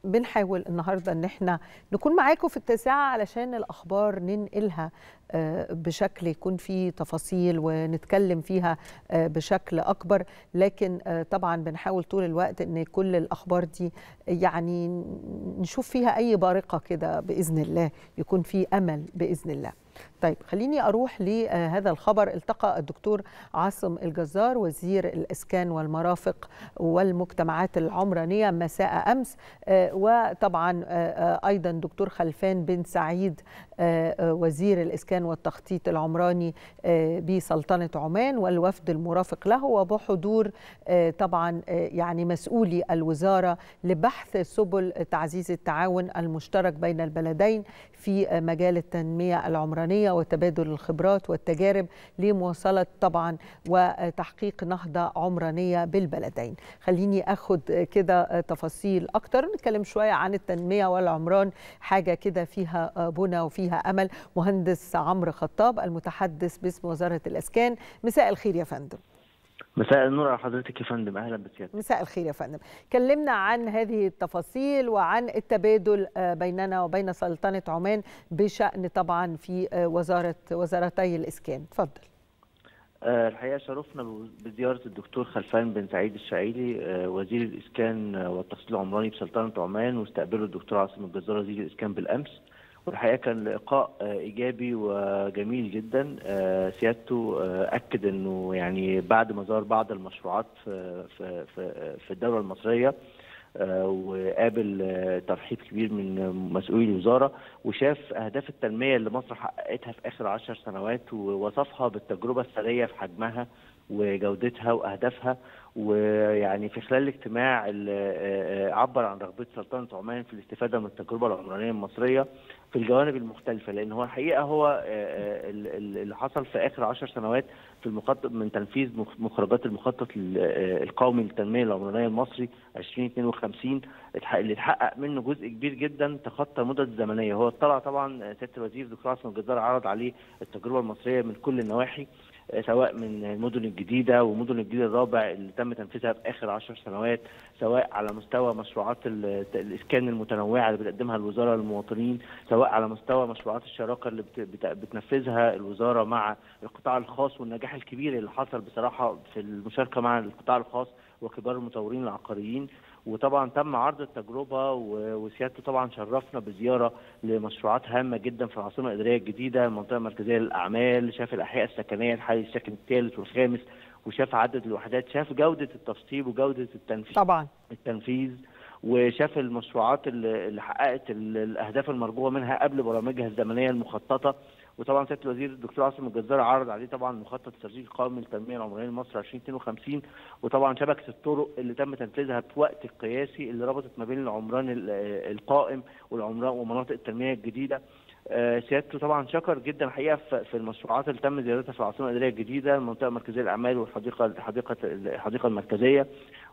بنحاول النهارده ان احنا نكون معاكم في التاسعه علشان الاخبار ننقلها بشكل يكون فيه تفاصيل ونتكلم فيها بشكل اكبر لكن طبعا بنحاول طول الوقت ان كل الاخبار دي يعني نشوف فيها اي بارقه كده باذن الله يكون في امل باذن الله طيب خليني اروح لهذا الخبر التقى الدكتور عاصم الجزار وزير الاسكان والمرافق والمجتمعات العمرانيه مساء امس وطبعا ايضا دكتور خلفان بن سعيد وزير الاسكان والتخطيط العمراني بسلطنه عمان والوفد المرافق له وبحضور طبعا يعني مسؤولي الوزاره لبحث سبل تعزيز التعاون المشترك بين البلدين في مجال التنميه العمرانيه وتبادل الخبرات والتجارب لمواصله طبعا وتحقيق نهضه عمرانيه بالبلدين. خليني اخد كده تفاصيل اكتر نتكلم شويه عن التنميه والعمران حاجه كده فيها بنى وفيها امل مهندس عمرو خطاب المتحدث باسم وزاره الاسكان مساء الخير يا فندم. مساء النور على حضرتك يا فندم اهلا بسيادتك مساء الخير يا فندم كلمنا عن هذه التفاصيل وعن التبادل بيننا وبين سلطنه عمان بشان طبعا في وزاره وزارتي الاسكان اتفضل الحقيقه شرفنا بزياره الدكتور خلفان بن سعيد الشعيلي وزير الاسكان والتخطيط العمراني بسلطنه عمان واستقبله الدكتور عاصم الجزار وزير الاسكان بالامس والحقيقه كان لقاء ايجابي وجميل جدا سيادته اكد انه يعني بعد ما زار بعض المشروعات في في في, في الدوله المصريه وقابل ترحيب كبير من مسؤولي الوزاره وشاف اهداف التنميه اللي مصر حققتها في اخر عشر سنوات ووصفها بالتجربه الثريه في حجمها وجودتها واهدافها ويعني في خلال الاجتماع عبر عن رغبه سلطنه عمان في الاستفاده من التجربه العمرانيه المصريه في الجوانب المختلفه لان هو الحقيقه هو اللي حصل في اخر عشر سنوات في المخطط من تنفيذ مخرجات المخطط القومي للتنميه العمرانيه المصري 2052 اللي اتحقق منه جزء كبير جدا تخطى المدة الزمنيه هو اطلع طبعا سياده الوزير دكتور عاصم الجزار عرض عليه التجربه المصريه من كل النواحي سواء من المدن الجديدة ومدن الجيل الرابع اللي تم تنفيذها في آخر عشر سنوات سواء على مستوى مشروعات الإسكان المتنوعة اللي بتقدمها الوزارة للمواطنين سواء على مستوى مشروعات الشراكة اللي بتنفذها الوزارة مع القطاع الخاص والنجاح الكبير اللي حصل بصراحة في المشاركة مع القطاع الخاص وكبار المطورين العقاريين وطبعا تم عرض التجربه وسيادته طبعا شرفنا بزياره لمشروعات هامه جدا في العاصمه الاداريه الجديده المنطقه المركزيه للاعمال شاف الاحياء السكنيه الحي السكن الثالث والخامس وشاف عدد الوحدات شاف جوده التشطيب وجوده التنفيذ طبعا التنفيذ وشاف المشروعات اللي حققت الاهداف المرجوه منها قبل برامجها الزمنيه المخططه وطبعا سياده الوزير الدكتور عاصم الجزار عرض عليه طبعا مخطط استراتيجي قومي للتنميه العمرانيه لمصر 2052 وطبعا شبكه الطرق اللي تم تنفيذها في وقت قياسي اللي ربطت ما بين العمران القائم والعمران ومناطق التنميه الجديده سيادته طبعا شكر جدا الحقيقه في المشروعات اللي تم زيارتها في العاصمه الاداريه الجديده المنطقه المركزيه للاعمال والحديقه الحديقه الحديقه المركزيه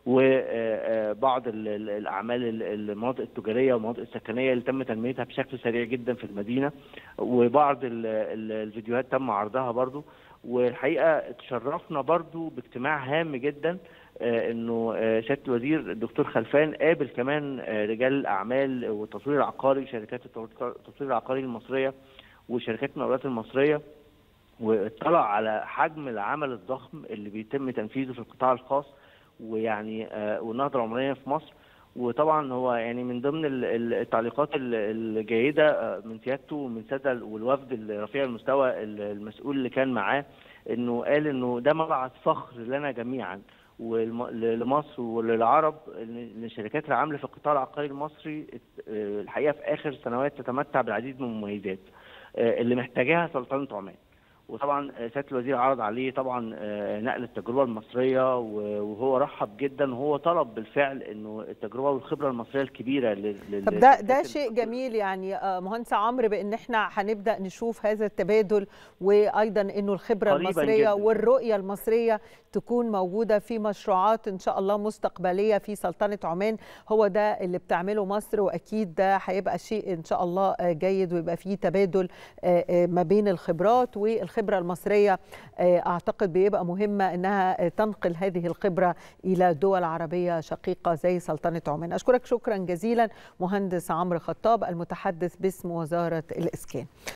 وبعض الاعمال المناطق التجاريه والمناطق السكنيه اللي تم تنميتها بشكل سريع جدا في المدينه وبعض الفيديوهات تم عرضها برضو والحقيقه تشرفنا برضو باجتماع هام جدا انه سياده الوزير الدكتور خلفان قابل كمان رجال الاعمال والتطوير العقاري شركات التطوير العقاري المصريه وشركات المقاولات المصريه واطلع على حجم العمل الضخم اللي بيتم تنفيذه في القطاع الخاص ويعني والنهضه العمرانيه في مصر وطبعا هو يعني من ضمن التعليقات الجيده من سيادته ومن ساده والوفد رفيع المستوى المسؤول اللي كان معاه انه قال انه ده مبعث فخر لنا جميعا ولمصر وللعرب ان الشركات العامله في القطاع العقاري المصري الحقيقه في اخر سنوات تتمتع بالعديد من المميزات اللي محتاجاها سلطنه عمان وطبعا سياده الوزير عرض عليه طبعا نقل التجربه المصريه وهو رحب جدا وهو طلب بالفعل انه التجربه والخبره المصريه الكبيره طب ده ده شيء جميل يعني مهندس عمرو بان احنا هنبدا نشوف هذا التبادل وايضا انه الخبره المصريه جداً. والرؤيه المصريه تكون موجوده في مشروعات ان شاء الله مستقبليه في سلطنه عمان هو ده اللي بتعمله مصر واكيد ده هيبقى شيء ان شاء الله جيد ويبقى فيه تبادل ما بين الخبرات والخبره الخبره المصريه اعتقد بيبقى مهمه انها تنقل هذه الخبره الى دول عربيه شقيقه زي سلطنه عمان اشكرك شكرا جزيلا مهندس عمرو خطاب المتحدث باسم وزاره الاسكان